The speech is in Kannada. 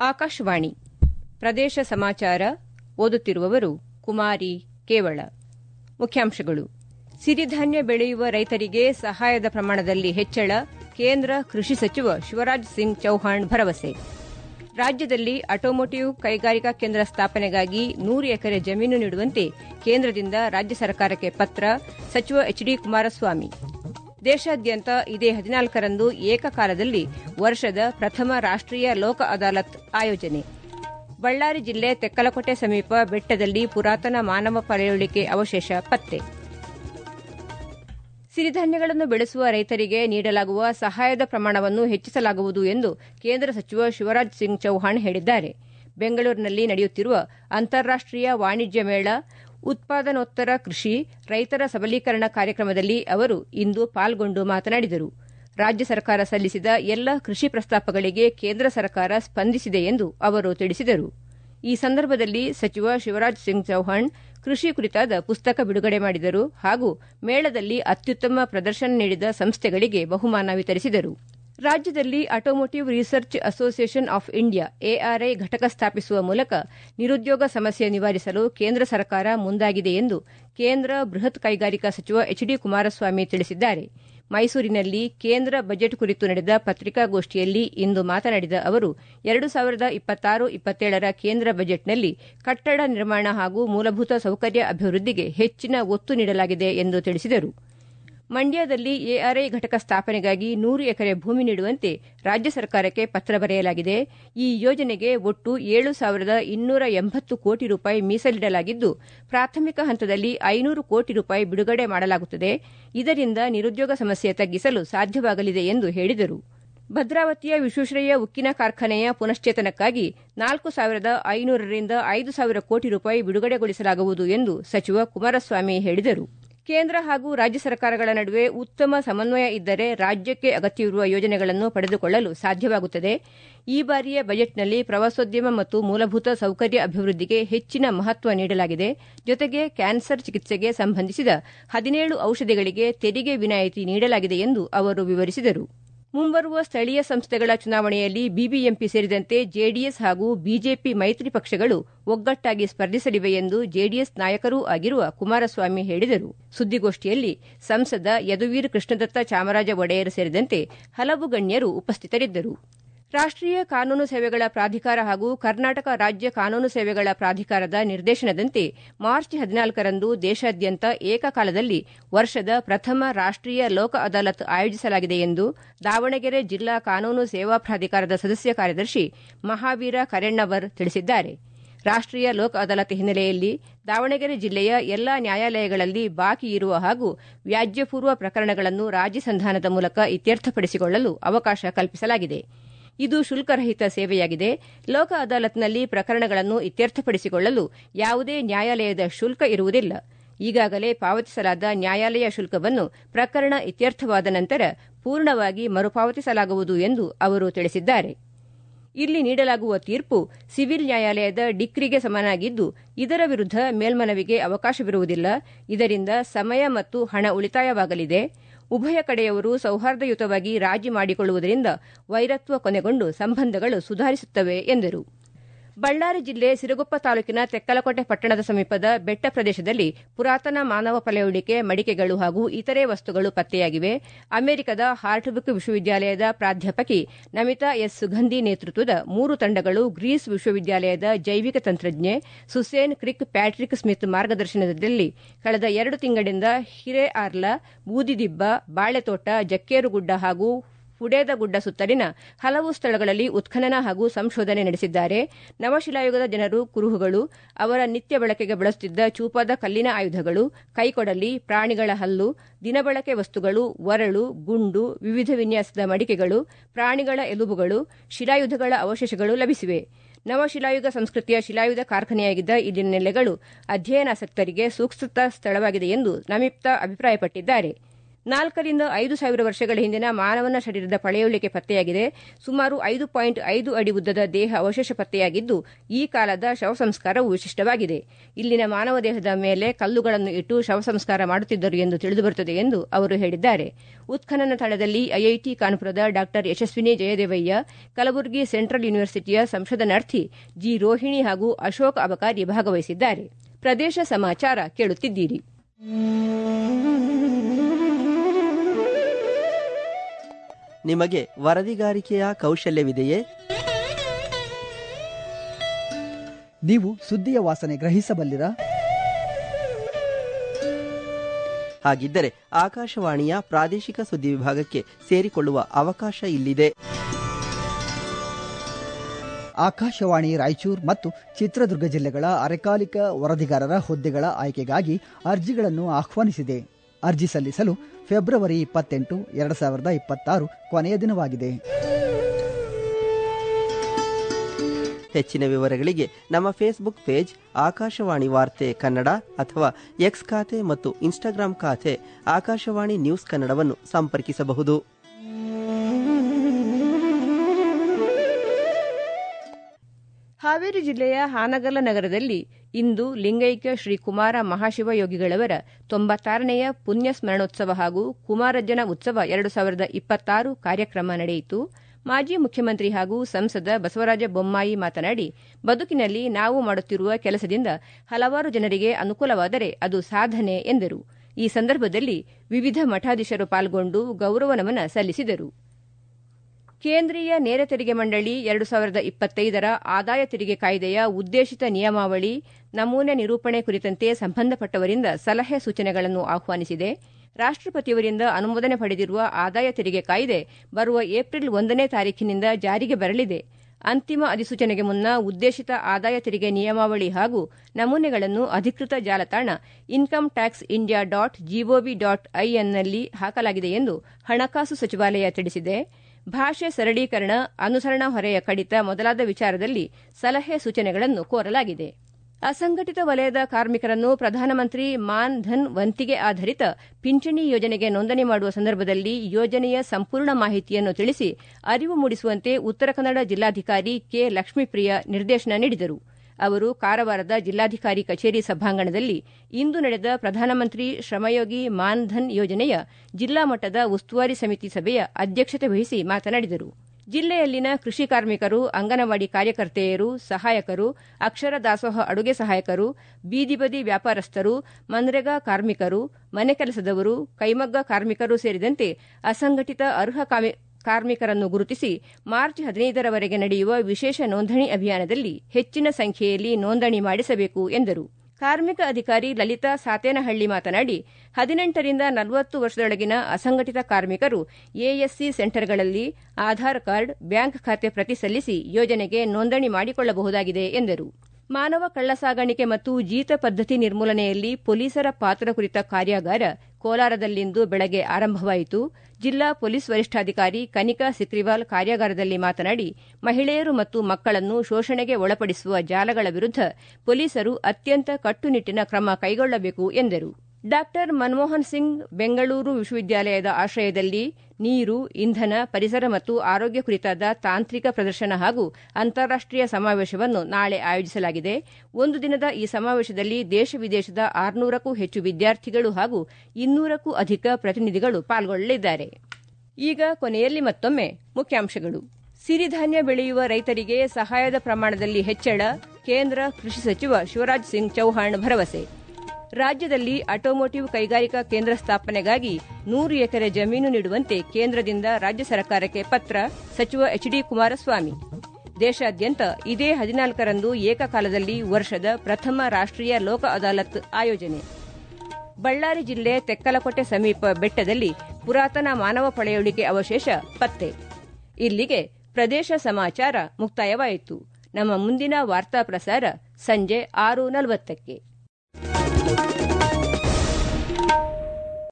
ಆಕಾಶವಾಣಿ ಪ್ರದೇಶ ಸಮಾಚಾರ ಓದುತ್ತಿರುವವರು ಕುಮಾರಿ ಕೇವಳ ಮುಖ್ಯಾಂಶಗಳು ಸಿರಿಧಾನ್ಯ ಬೆಳೆಯುವ ರೈತರಿಗೆ ಸಹಾಯದ ಪ್ರಮಾಣದಲ್ಲಿ ಹೆಚ್ಚಳ ಕೇಂದ್ರ ಕೃಷಿ ಸಚಿವ ಶಿವರಾಜ್ ಸಿಂಗ್ ಚೌಹಾಣ್ ಭರವಸೆ ರಾಜ್ಯದಲ್ಲಿ ಆಟೋಮೋಟಿವ್ ಕೈಗಾರಿಕಾ ಕೇಂದ್ರ ಸ್ಥಾಪನೆಗಾಗಿ ನೂರು ಎಕರೆ ಜಮೀನು ನೀಡುವಂತೆ ಕೇಂದ್ರದಿಂದ ರಾಜ್ಯ ಸರ್ಕಾರಕ್ಕೆ ಪತ್ರ ಸಚಿವ ಎಚ್ ಡಿ ಕುಮಾರಸ್ವಾಮಿ ದೇಶಾದ್ಯಂತ ಇದೇ ಹದಿನಾಲ್ಕರಂದು ಏಕಕಾಲದಲ್ಲಿ ವರ್ಷದ ಪ್ರಥಮ ರಾಷ್ಟೀಯ ಲೋಕ ಅದಾಲತ್ ಆಯೋಜನೆ ಬಳ್ಳಾರಿ ಜಿಲ್ಲೆ ತೆಕ್ಕಲಕೋಟೆ ಸಮೀಪ ಬೆಟ್ಟದಲ್ಲಿ ಪುರಾತನ ಮಾನವ ಪಳೆಯುಳಿಕೆ ಅವಶೇಷ ಪತ್ತೆ ಸಿರಿಧಾನ್ಯಗಳನ್ನು ಬೆಳೆಸುವ ರೈತರಿಗೆ ನೀಡಲಾಗುವ ಸಹಾಯದ ಪ್ರಮಾಣವನ್ನು ಹೆಚ್ಚಿಸಲಾಗುವುದು ಎಂದು ಕೇಂದ್ರ ಸಚಿವ ಶಿವರಾಜ್ ಸಿಂಗ್ ಚೌಹಾಣ್ ಹೇಳಿದ್ದಾರೆ ಬೆಂಗಳೂರಿನಲ್ಲಿ ನಡೆಯುತ್ತಿರುವ ಅಂತಾರಾಷ್ಟೀಯ ವಾಣಿಜ್ಯ ಮೇಳ ಉತ್ಪಾದನೋತ್ತರ ಕೃಷಿ ರೈತರ ಸಬಲೀಕರಣ ಕಾರ್ಯಕ್ರಮದಲ್ಲಿ ಅವರು ಇಂದು ಪಾಲ್ಗೊಂಡು ಮಾತನಾಡಿದರು ರಾಜ್ಯ ಸರ್ಕಾರ ಸಲ್ಲಿಸಿದ ಎಲ್ಲ ಕೃಷಿ ಪ್ರಸ್ತಾಪಗಳಿಗೆ ಕೇಂದ್ರ ಸರ್ಕಾರ ಸ್ಪಂದಿಸಿದೆ ಎಂದು ಅವರು ತಿಳಿಸಿದರು ಈ ಸಂದರ್ಭದಲ್ಲಿ ಸಚಿವ ಶಿವರಾಜ್ ಸಿಂಗ್ ಚೌಹಾಣ್ ಕೃಷಿ ಕುರಿತಾದ ಪುಸ್ತಕ ಬಿಡುಗಡೆ ಮಾಡಿದರು ಹಾಗೂ ಮೇಳದಲ್ಲಿ ಅತ್ಯುತ್ತಮ ಪ್ರದರ್ಶನ ನೀಡಿದ ಸಂಸ್ಥೆಗಳಿಗೆ ಬಹುಮಾನ ವಿತರಿಸಿದರು ರಾಜ್ಯದಲ್ಲಿ automotive research association of India ARI ಘಟಕ ಸ್ಥಾಪಿಸುವ ಮೂಲಕ ನಿರುದ್ಯೋಗ ಸಮಸ್ಯೆ ನಿವಾರಿಸಲು ಕೇಂದ್ರ ಸರ್ಕಾರ ಮುಂದಾಗಿದೆ ಎಂದು ಕೇಂದ್ರ ಬೃಹತ್ ಕೈಗಾರಿಕಾ ಸಚಿವ ಎಚ್ ಡಿ ಕುಮಾರಸ್ವಾಮಿ ತಿಳಿಸಿದ್ದಾರೆ ಮೈಸೂರಿನಲ್ಲಿ ಕೇಂದ್ರ ಬಜೆಟ್ ಕುರಿತು ನಡೆದ ಪತ್ರಿಕಾಗೋಷ್ಠಿಯಲ್ಲಿ ಇಂದು ಮಾತನಾಡಿದ ಅವರು ಎರಡು ಸಾವಿರದ ಇಪ್ಪತ್ತಾರು ಇಪ್ಪತ್ತೇಳರ ಕೇಂದ್ರ ಬಜೆಟ್ನಲ್ಲಿ ಕಟ್ಟಡ ನಿರ್ಮಾಣ ಹಾಗೂ ಮೂಲಭೂತ ಸೌಕರ್ಯ ಅಭಿವೃದ್ಧಿಗೆ ಹೆಚ್ಚಿನ ಒತ್ತು ನೀಡಲಾಗಿದೆ ಎಂದು ತಿಳಿಸಿದರು ಮಂಡ್ಯದಲ್ಲಿ ಎಆರ್ಐ ಘಟಕ ಸ್ಥಾಪನೆಗಾಗಿ ನೂರು ಎಕರೆ ಭೂಮಿ ನೀಡುವಂತೆ ರಾಜ್ಯ ಸರ್ಕಾರಕ್ಕೆ ಪತ್ರ ಬರೆಯಲಾಗಿದೆ ಈ ಯೋಜನೆಗೆ ಒಟ್ಟು ಏಳು ಸಾವಿರದ ಇನ್ನೂರ ಎಂಬತ್ತು ಕೋಟಿ ರೂಪಾಯಿ ಮೀಸಲಿಡಲಾಗಿದ್ದು ಪ್ರಾಥಮಿಕ ಹಂತದಲ್ಲಿ ಐನೂರು ಕೋಟಿ ರೂಪಾಯಿ ಬಿಡುಗಡೆ ಮಾಡಲಾಗುತ್ತದೆ ಇದರಿಂದ ನಿರುದ್ಯೋಗ ಸಮಸ್ಯೆ ತಗ್ಗಿಸಲು ಸಾಧ್ಯವಾಗಲಿದೆ ಎಂದು ಹೇಳಿದರು ಭದ್ರಾವತಿಯ ವಿಶ್ವೇಶ್ವರಯ್ಯ ಉಕ್ಕಿನ ಕಾರ್ಖಾನೆಯ ಪುನಶ್ಚೇತನಕ್ಕಾಗಿ ನಾಲ್ಕು ಸಾವಿರದ ಐನೂರರಿಂದ ಐದು ಸಾವಿರ ಕೋಟಿ ರೂಪಾಯಿ ಬಿಡುಗಡೆಗೊಳಿಸಲಾಗುವುದು ಎಂದು ಸಚಿವ ಕುಮಾರಸ್ವಾಮಿ ಹೇಳಿದರು ಕೇಂದ್ರ ಹಾಗೂ ರಾಜ್ಯ ಸರ್ಕಾರಗಳ ನಡುವೆ ಉತ್ತಮ ಸಮನ್ವಯ ಇದ್ದರೆ ರಾಜ್ಯಕ್ಕೆ ಅಗತ್ಯವಿರುವ ಯೋಜನೆಗಳನ್ನು ಪಡೆದುಕೊಳ್ಳಲು ಸಾಧ್ಯವಾಗುತ್ತದೆ ಈ ಬಾರಿಯ ಬಜೆಟ್ನಲ್ಲಿ ಪ್ರವಾಸೋದ್ಯಮ ಮತ್ತು ಮೂಲಭೂತ ಸೌಕರ್ಯ ಅಭಿವೃದ್ಧಿಗೆ ಹೆಚ್ಚಿನ ಮಹತ್ವ ನೀಡಲಾಗಿದೆ ಜೊತೆಗೆ ಕ್ಯಾನ್ಸರ್ ಚಿಕಿತ್ಸೆಗೆ ಸಂಬಂಧಿಸಿದ ಹದಿನೇಳು ಔಷಧಿಗಳಿಗೆ ತೆರಿಗೆ ವಿನಾಯಿತಿ ನೀಡಲಾಗಿದೆ ಎಂದು ಅವರು ವಿವರಿಸಿದರು ಮುಂಬರುವ ಸ್ಥಳೀಯ ಸಂಸ್ಥೆಗಳ ಚುನಾವಣೆಯಲ್ಲಿ ಬಿಬಿಎಂಪಿ ಸೇರಿದಂತೆ ಜೆಡಿಎಸ್ ಹಾಗೂ ಬಿಜೆಪಿ ಮೈತ್ರಿ ಪಕ್ಷಗಳು ಒಗ್ಗಟ್ಟಾಗಿ ಸ್ಪರ್ಧಿಸಲಿವೆ ಎಂದು ಜೆಡಿಎಸ್ ನಾಯಕರೂ ಆಗಿರುವ ಕುಮಾರಸ್ವಾಮಿ ಹೇಳಿದರು ಸುದ್ದಿಗೋಷ್ಠಿಯಲ್ಲಿ ಸಂಸದ ಯದುವೀರ್ ಕೃಷ್ಣದತ್ತ ಚಾಮರಾಜ ಒಡೆಯರ್ ಸೇರಿದಂತೆ ಹಲವು ಗಣ್ಯರು ಉಪಸ್ಥಿತರಿದ್ದರು ರಾಷ್ಟೀಯ ಕಾನೂನು ಸೇವೆಗಳ ಪ್ರಾಧಿಕಾರ ಹಾಗೂ ಕರ್ನಾಟಕ ರಾಜ್ಯ ಕಾನೂನು ಸೇವೆಗಳ ಪ್ರಾಧಿಕಾರದ ನಿರ್ದೇಶನದಂತೆ ಮಾರ್ಚ್ ಹದಿನಾಲ್ಕರಂದು ದೇಶಾದ್ಯಂತ ಏಕಕಾಲದಲ್ಲಿ ವರ್ಷದ ಪ್ರಥಮ ರಾಷ್ಟೀಯ ಲೋಕ ಅದಾಲತ್ ಆಯೋಜಿಸಲಾಗಿದೆ ಎಂದು ದಾವಣಗೆರೆ ಜಿಲ್ಲಾ ಕಾನೂನು ಸೇವಾ ಪ್ರಾಧಿಕಾರದ ಸದಸ್ಯ ಕಾರ್ಯದರ್ಶಿ ಮಹಾವೀರ ಕರೆಣ್ಣವರ್ ತಿಳಿಸಿದ್ದಾರೆ ರಾಷ್ಟೀಯ ಲೋಕ ಅದಾಲತ್ ಹಿನ್ನೆಲೆಯಲ್ಲಿ ದಾವಣಗೆರೆ ಜಿಲ್ಲೆಯ ಎಲ್ಲಾ ನ್ಯಾಯಾಲಯಗಳಲ್ಲಿ ಬಾಕಿ ಇರುವ ಹಾಗೂ ವ್ಯಾಜ್ಯಪೂರ್ವ ಪ್ರಕರಣಗಳನ್ನು ರಾಜಿ ಸಂಧಾನದ ಮೂಲಕ ಇತ್ಯರ್ಥಪಡಿಸಿಕೊಳ್ಳಲು ಅವಕಾಶ ಕಲ್ಪಿಸಲಾಗಿದೆ ಇದು ಶುಲ್ಕರಹಿತ ಸೇವೆಯಾಗಿದೆ ಲೋಕ ಅದಾಲತ್ನಲ್ಲಿ ಪ್ರಕರಣಗಳನ್ನು ಇತ್ಯರ್ಥಪಡಿಸಿಕೊಳ್ಳಲು ಯಾವುದೇ ನ್ಯಾಯಾಲಯದ ಶುಲ್ಕ ಇರುವುದಿಲ್ಲ ಈಗಾಗಲೇ ಪಾವತಿಸಲಾದ ನ್ಯಾಯಾಲಯ ಶುಲ್ಕವನ್ನು ಪ್ರಕರಣ ಇತ್ಯರ್ಥವಾದ ನಂತರ ಪೂರ್ಣವಾಗಿ ಮರುಪಾವತಿಸಲಾಗುವುದು ಎಂದು ಅವರು ತಿಳಿಸಿದ್ದಾರೆ ಇಲ್ಲಿ ನೀಡಲಾಗುವ ತೀರ್ಪು ಸಿವಿಲ್ ನ್ಯಾಯಾಲಯದ ಡಿಕ್ರಿಗೆ ಸಮನಾಗಿದ್ದು ಇದರ ವಿರುದ್ಧ ಮೇಲ್ಮನವಿಗೆ ಅವಕಾಶವಿರುವುದಿಲ್ಲ ಇದರಿಂದ ಸಮಯ ಮತ್ತು ಹಣ ಉಳಿತಾಯವಾಗಲಿದೆ ಉಭಯ ಕಡೆಯವರು ಸೌಹಾರ್ದಯುತವಾಗಿ ರಾಜಿ ಮಾಡಿಕೊಳ್ಳುವುದರಿಂದ ವೈರತ್ವ ಕೊನೆಗೊಂಡು ಸಂಬಂಧಗಳು ಸುಧಾರಿಸುತ್ತವೆ ಎಂದರು ಬಳ್ಳಾರಿ ಜಿಲ್ಲೆ ಸಿರುಗುಪ್ಪ ತಾಲೂಕಿನ ತೆಕ್ಕಲಕೋಟೆ ಪಟ್ಟಣದ ಸಮೀಪದ ಬೆಟ್ಟ ಪ್ರದೇಶದಲ್ಲಿ ಪುರಾತನ ಮಾನವ ಪಳೆಯುಳಿಕೆ ಮಡಿಕೆಗಳು ಹಾಗೂ ಇತರೆ ವಸ್ತುಗಳು ಪತ್ತೆಯಾಗಿವೆ ಅಮೆರಿಕದ ಹಾರ್ಟ್ಬುಕ್ ವಿಶ್ವವಿದ್ಯಾಲಯದ ಪ್ರಾಧ್ಯಾಪಕಿ ನಮಿತಾ ಎಸ್ ಸುಗಂಧಿ ನೇತೃತ್ವದ ಮೂರು ತಂಡಗಳು ಗ್ರೀಸ್ ವಿಶ್ವವಿದ್ಯಾಲಯದ ಜೈವಿಕ ತಂತ್ರಜ್ಞೆ ಸುಸೇನ್ ಕ್ರಿಕ್ ಪ್ಯಾಟ್ರಿಕ್ ಸ್ಮಿತ್ ಮಾರ್ಗದರ್ಶನದಲ್ಲಿ ಕಳೆದ ಎರಡು ತಿಂಗಳಿಂದ ಹಿರೆ ಆರ್ಲ ಬೂದಿದಿಬ್ಬ ಬಾಳೆತೋಟ ಜಕ್ಕೇರುಗುಡ್ಡ ಹಾಗೂ ಹುಡೇದಗುಡ್ಡ ಸುತ್ತಲಿನ ಹಲವು ಸ್ಥಳಗಳಲ್ಲಿ ಉತ್ಖನನ ಹಾಗೂ ಸಂಶೋಧನೆ ನಡೆಸಿದ್ದಾರೆ ನವಶಿಲಾಯುಗದ ಜನರು ಕುರುಹುಗಳು ಅವರ ನಿತ್ಯ ಬಳಕೆಗೆ ಬಳಸುತ್ತಿದ್ದ ಚೂಪಾದ ಕಲ್ಲಿನ ಆಯುಧಗಳು ಕೈಕೊಡಲಿ ಪ್ರಾಣಿಗಳ ಹಲ್ಲು ದಿನಬಳಕೆ ವಸ್ತುಗಳು ಒರಳು ಗುಂಡು ವಿವಿಧ ವಿನ್ಯಾಸದ ಮಡಿಕೆಗಳು ಪ್ರಾಣಿಗಳ ಎಲುಬುಗಳು ಶಿಲಾಯುಧಗಳ ಅವಶೇಷಗಳು ಲಭಿಸಿವೆ ನವಶಿಲಾಯುಗ ಸಂಸ್ಕೃತಿಯ ಶಿಲಾಯುಧ ಕಾರ್ಖಾನೆಯಾಗಿದ್ದ ಇಲ್ಲಿನ ನೆಲೆಗಳು ಅಧ್ಯಯನಾಸಕ್ತರಿಗೆ ಸೂಕ್ತ ಸ್ಥಳವಾಗಿದೆ ಎಂದು ನಮಿಪ್ತಾ ಅಭಿಪ್ರಾಯಪಟ್ಟಿದ್ದಾರೆ ನಾಲ್ಕರಿಂದ ಐದು ಸಾವಿರ ವರ್ಷಗಳ ಹಿಂದಿನ ಮಾನವನ ಶರೀರದ ಪಳೆಯುಳಿಕೆ ಪತ್ತೆಯಾಗಿದೆ ಸುಮಾರು ಐದು ಪಾಯಿಂಟ್ ಐದು ಅಡಿ ಉದ್ದದ ದೇಹ ಅವಶೇಷ ಪತ್ತೆಯಾಗಿದ್ದು ಈ ಕಾಲದ ಶವ ಸಂಸ್ಕಾರವು ವಿಶಿಷ್ಟವಾಗಿದೆ ಇಲ್ಲಿನ ಮಾನವ ದೇಹದ ಮೇಲೆ ಕಲ್ಲುಗಳನ್ನು ಇಟ್ಟು ಶವ ಸಂಸ್ಕಾರ ಮಾಡುತ್ತಿದ್ದರು ಎಂದು ತಿಳಿದುಬರುತ್ತದೆ ಎಂದು ಅವರು ಹೇಳಿದ್ದಾರೆ ಉತ್ಖನನ ತಂಡದಲ್ಲಿ ಐಐಟಿ ಕಾನ್ಪುರದ ಡಾ ಯಶಸ್ವಿನಿ ಜಯದೇವಯ್ಯ ಕಲಬುರಗಿ ಸೆಂಟ್ರಲ್ ಯೂನಿವರ್ಸಿಟಿಯ ಸಂಶೋಧನಾರ್ಥಿ ಜಿ ರೋಹಿಣಿ ಹಾಗೂ ಅಶೋಕ್ ಅಬಕಾರಿ ಭಾಗವಹಿಸಿದ್ದಾರೆ ಪ್ರದೇಶ ಸಮಾಚಾರ ಕೇಳುತ್ತಿದ್ದೀರಿ ನಿಮಗೆ ವರದಿಗಾರಿಕೆಯ ಕೌಶಲ್ಯವಿದೆಯೇ ನೀವು ಸುದ್ದಿಯ ವಾಸನೆ ಗ್ರಹಿಸಬಲ್ಲಿರಾ ಹಾಗಿದ್ದರೆ ಆಕಾಶವಾಣಿಯ ಪ್ರಾದೇಶಿಕ ಸುದ್ದಿ ವಿಭಾಗಕ್ಕೆ ಸೇರಿಕೊಳ್ಳುವ ಅವಕಾಶ ಇಲ್ಲಿದೆ ಆಕಾಶವಾಣಿ ರಾಯಚೂರು ಮತ್ತು ಚಿತ್ರದುರ್ಗ ಜಿಲ್ಲೆಗಳ ಅರೆಕಾಲಿಕ ವರದಿಗಾರರ ಹುದ್ದೆಗಳ ಆಯ್ಕೆಗಾಗಿ ಅರ್ಜಿಗಳನ್ನು ಆಹ್ವಾನಿಸಿದೆ ಅರ್ಜಿ ಸಲ್ಲಿಸಲು ಫೆಬ್ರವರಿ ಇಪ್ಪತ್ತೆಂಟು ಎರಡು ಸಾವಿರದ ಇಪ್ಪತ್ತಾರು ಕೊನೆಯ ದಿನವಾಗಿದೆ ಹೆಚ್ಚಿನ ವಿವರಗಳಿಗೆ ನಮ್ಮ ಫೇಸ್ಬುಕ್ ಪೇಜ್ ಆಕಾಶವಾಣಿ ವಾರ್ತೆ ಕನ್ನಡ ಅಥವಾ ಎಕ್ಸ್ ಖಾತೆ ಮತ್ತು ಇನ್ಸ್ಟಾಗ್ರಾಂ ಖಾತೆ ಆಕಾಶವಾಣಿ ನ್ಯೂಸ್ ಕನ್ನಡವನ್ನು ಸಂಪರ್ಕಿಸಬಹುದು ಹಾವೇರಿ ಜಿಲ್ಲೆಯ ಹಾನಗಲ್ಲ ನಗರದಲ್ಲಿ ಇಂದು ಲಿಂಗೈಕ್ಯ ಶ್ರೀ ಕುಮಾರ ಮಹಾಶಿವಯೋಗಿಗಳವರ ತೊಂಬತ್ತಾರನೆಯ ಪುಣ್ಯ ಸ್ಮರಣೋತ್ಸವ ಹಾಗೂ ಕುಮಾರಜ್ಜನ ಉತ್ಸವ ಎರಡು ಸಾವಿರದ ಇಪ್ಪತ್ತಾರು ಕಾರ್ಯಕ್ರಮ ನಡೆಯಿತು ಮಾಜಿ ಮುಖ್ಯಮಂತ್ರಿ ಹಾಗೂ ಸಂಸದ ಬಸವರಾಜ ಬೊಮ್ಮಾಯಿ ಮಾತನಾಡಿ ಬದುಕಿನಲ್ಲಿ ನಾವು ಮಾಡುತ್ತಿರುವ ಕೆಲಸದಿಂದ ಹಲವಾರು ಜನರಿಗೆ ಅನುಕೂಲವಾದರೆ ಅದು ಸಾಧನೆ ಎಂದರು ಈ ಸಂದರ್ಭದಲ್ಲಿ ವಿವಿಧ ಮಠಾಧೀಶರು ಪಾಲ್ಗೊಂಡು ಗೌರವ ನಮನ ಸಲ್ಲಿಸಿದರು ಕೇಂದ್ರೀಯ ನೇರ ತೆರಿಗೆ ಮಂಡಳಿ ಎರಡು ಸಾವಿರದ ಇಪ್ಪತ್ತೈದರ ಆದಾಯ ತೆರಿಗೆ ಕಾಯ್ದೆಯ ಉದ್ದೇಶಿತ ನಿಯಮಾವಳಿ ನಮೂನೆ ನಿರೂಪಣೆ ಕುರಿತಂತೆ ಸಂಬಂಧಪಟ್ಟವರಿಂದ ಸಲಹೆ ಸೂಚನೆಗಳನ್ನು ಆಹ್ವಾನಿಸಿದೆ ರಾಷ್ಟಪತಿಯವರಿಂದ ಅನುಮೋದನೆ ಪಡೆದಿರುವ ಆದಾಯ ತೆರಿಗೆ ಕಾಯ್ದೆ ಬರುವ ಏಪ್ರಿಲ್ ಒಂದನೇ ತಾರೀಖಿನಿಂದ ಜಾರಿಗೆ ಬರಲಿದೆ ಅಂತಿಮ ಅಧಿಸೂಚನೆಗೆ ಮುನ್ನ ಉದ್ದೇಶಿತ ಆದಾಯ ತೆರಿಗೆ ನಿಯಮಾವಳಿ ಹಾಗೂ ನಮೂನೆಗಳನ್ನು ಅಧಿಕೃತ ಜಾಲತಾಣ income tax India dot GOV dot ಐಎನ್ನಲ್ಲಿ ಹಾಕಲಾಗಿದೆ ಎಂದು ಹಣಕಾಸು ಸಚಿವಾಲಯ ತಿಳಿಸಿದೆ ಭಾಷೆ ಸರಳೀಕರಣ ಅನುಸರಣಾ ಹೊರೆಯ ಕಡಿತ ಮೊದಲಾದ ವಿಚಾರದಲ್ಲಿ ಸಲಹೆ ಸೂಚನೆಗಳನ್ನು ಕೋರಲಾಗಿದೆ ಅಸಂಘಟಿತ ವಲಯದ ಕಾರ್ಮಿಕರನ್ನು ಪ್ರಧಾನಮಂತ್ರಿ ಮಾನ್ ಧನ್ ವಂತಿಗೆ ಆಧರಿತ ಪಿಂಚಣಿ ಯೋಜನೆಗೆ ನೋಂದಣಿ ಮಾಡುವ ಸಂದರ್ಭದಲ್ಲಿ ಯೋಜನೆಯ ಸಂಪೂರ್ಣ ಮಾಹಿತಿಯನ್ನು ತಿಳಿಸಿ ಅರಿವು ಮೂಡಿಸುವಂತೆ ಉತ್ತರ ಕನ್ನಡ ಜಿಲ್ಲಾಧಿಕಾರಿ ಕೆ ಲಕ್ಷ್ಮೀಪ್ರಿಯ ನಿರ್ದೇಶನ ನೀಡಿದರು ಅವರು ಕಾರವಾರದ ಜಿಲ್ಲಾಧಿಕಾರಿ ಕಚೇರಿ ಸಭಾಂಗಣದಲ್ಲಿ ಇಂದು ನಡೆದ ಪ್ರಧಾನಮಂತ್ರಿ ಶ್ರಮಯೋಗಿ ಮಾನ್ ಧನ್ ಯೋಜನೆಯ ಜಿಲ್ಲಾ ಮಟ್ಟದ ಉಸ್ತುವಾರಿ ಸಮಿತಿ ಸಭೆಯ ಅಧ್ಯಕ್ಷತೆ ವಹಿಸಿ ಮಾತನಾಡಿದರು ಜಿಲ್ಲೆಯಲ್ಲಿನ ಕೃಷಿ ಕಾರ್ಮಿಕರು ಅಂಗನವಾಡಿ ಕಾರ್ಯಕರ್ತೆಯರು ಸಹಾಯಕರು ಅಕ್ಷರ ದಾಸೋಹ ಅಡುಗೆ ಸಹಾಯಕರು ಬೀದಿ ಬದಿ ವ್ಯಾಪಾರಸ್ಥರು ಮನ್ರೇಗಾ ಕಾರ್ಮಿಕರು ಮನೆ ಕೆಲಸದವರು ಕೈಮಗ್ಗ ಕಾರ್ಮಿಕರು ಸೇರಿದಂತೆ ಅಸಂಘಟಿತ ಅರ್ಹ ಕಾರ್ಮಿಕರನ್ನು ಗುರುತಿಸಿ ಮಾರ್ಚ್ ಹದಿನೈದರವರೆಗೆ ನಡೆಯುವ ವಿಶೇಷ ನೋಂದಣಿ ಅಭಿಯಾನದಲ್ಲಿ ಹೆಚ್ಚಿನ ಸಂಖ್ಯೆಯಲ್ಲಿ ನೋಂದಣಿ ಮಾಡಿಸಬೇಕು ಎಂದರು ಕಾರ್ಮಿಕ ಅಧಿಕಾರಿ ಲಲಿತಾ ಸಾತೇನಹಳ್ಳಿ ಮಾತನಾಡಿ ಹದಿನೆಂಟರಿಂದ ನಲವತ್ತು ವರ್ಷದೊಳಗಿನ ಅಸಂಘಟಿತ ಕಾರ್ಮಿಕರು ಎಎಸ್ಸಿ ಸೆಂಟರ್ಗಳಲ್ಲಿ ಆಧಾರ್ ಕಾರ್ಡ್ ಬ್ಯಾಂಕ್ ಖಾತೆ ಪ್ರತಿ ಸಲ್ಲಿಸಿ ಯೋಜನೆಗೆ ನೋಂದಣಿ ಮಾಡಿಕೊಳ್ಳಬಹುದಾಗಿದೆ ಎಂದರು ಮಾನವ ಕಳ್ಳಸಾಗಾಣಿಕೆ ಮತ್ತು ಜೀತ ಪದ್ದತಿ ನಿರ್ಮೂಲನೆಯಲ್ಲಿ ಪೊಲೀಸರ ಪಾತ್ರ ಕುರಿತ ಕಾರ್ಯಾಗಾರ ಕೋಲಾರದಲ್ಲಿಂದು ಬೆಳಗ್ಗೆ ಆರಂಭವಾಯಿತು ಜಿಲ್ಲಾ ಪೊಲೀಸ್ ವರಿಷ್ಠಾಧಿಕಾರಿ ಕನಿಕಾ ಸಿಕ್ರಿವಾಲ್ ಕಾರ್ಯಾಗಾರದಲ್ಲಿ ಮಾತನಾಡಿ ಮಹಿಳೆಯರು ಮತ್ತು ಮಕ್ಕಳನ್ನು ಶೋಷಣೆಗೆ ಒಳಪಡಿಸುವ ಜಾಲಗಳ ವಿರುದ್ಧ ಪೊಲೀಸರು ಅತ್ಯಂತ ಕಟ್ಟುನಿಟ್ಟಿನ ಕ್ರಮ ಕೈಗೊಳ್ಳಬೇಕು ಎಂದರು ಡಾ ಮನಮೋಹನ್ ಸಿಂಗ್ ಬೆಂಗಳೂರು ವಿಶ್ವವಿದ್ಯಾಲಯದ ಆಶ್ರಯದಲ್ಲಿ ನೀರು ಇಂಧನ ಪರಿಸರ ಮತ್ತು ಆರೋಗ್ಯ ಕುರಿತಾದ ತಾಂತ್ರಿಕ ಪ್ರದರ್ಶನ ಹಾಗೂ ಅಂತಾರಾಷ್ಟೀಯ ಸಮಾವೇಶವನ್ನು ನಾಳೆ ಆಯೋಜಿಸಲಾಗಿದೆ ಒಂದು ದಿನದ ಈ ಸಮಾವೇಶದಲ್ಲಿ ದೇಶ ವಿದೇಶದ ಆರುನೂರಕ್ಕೂ ಹೆಚ್ಚು ವಿದ್ಯಾರ್ಥಿಗಳು ಹಾಗೂ ಇನ್ನೂರಕ್ಕೂ ಅಧಿಕ ಪ್ರತಿನಿಧಿಗಳು ಪಾಲ್ಗೊಳ್ಳಲಿದ್ದಾರೆ ಈಗ ಕೊನೆಯಲ್ಲಿ ಮತ್ತೊಮ್ಮೆ ಮುಖ್ಯಾಂಶಗಳು ಸಿರಿಧಾನ್ಯ ಬೆಳೆಯುವ ರೈತರಿಗೆ ಸಹಾಯದ ಪ್ರಮಾಣದಲ್ಲಿ ಹೆಚ್ಚಳ ಕೇಂದ್ರ ಕೃಷಿ ಸಚಿವ ಶಿವರಾಜ್ ಸಿಂಗ್ ಚೌಹಾಣ್ ಭರವಸೆ ರಾಜ್ಯದಲ್ಲಿ ಆಟೋಮೋಟಿವ್ ಕೈಗಾರಿಕಾ ಕೇಂದ್ರ ಸ್ಥಾಪನೆಗಾಗಿ ನೂರು ಎಕರೆ ಜಮೀನು ನೀಡುವಂತೆ ಕೇಂದ್ರದಿಂದ ರಾಜ್ಯ ಸರ್ಕಾರಕ್ಕೆ ಪತ್ರ ಸಚಿವ ಎಚ್ ಡಿ ಕುಮಾರಸ್ವಾಮಿ ದೇಶಾದ್ಯಂತ ಇದೇ ಹದಿನಾಲ್ಕರಂದು ಏಕಕಾಲದಲ್ಲಿ ವರ್ಷದ ಪ್ರಥಮ ರಾಷ್ಟೀಯ ಲೋಕ ಅದಾಲತ್ ಆಯೋಜನೆ ಬಳ್ಳಾರಿ ಜಿಲ್ಲೆ ತೆಕ್ಕಲಕೋಟೆ ಸಮೀಪ ಬೆಟ್ಟದಲ್ಲಿ ಪುರಾತನ ಮಾನವ ಪಳೆಯುಳಿಕೆ ಅವಶೇಷ ಪತ್ತೆ ಇಲ್ಲಿಗೆ ಪ್ರದೇಶ ಸಮಾಚಾರ ಮುಕ್ತಾಯವಾಯಿತು ನಮ್ಮ ಮುಂದಿನ ವಾರ್ತಾ ಪ್ರಸಾರ ಸಂಜೆ ಆರು ನಲವತ್ತಕ್ಕೆ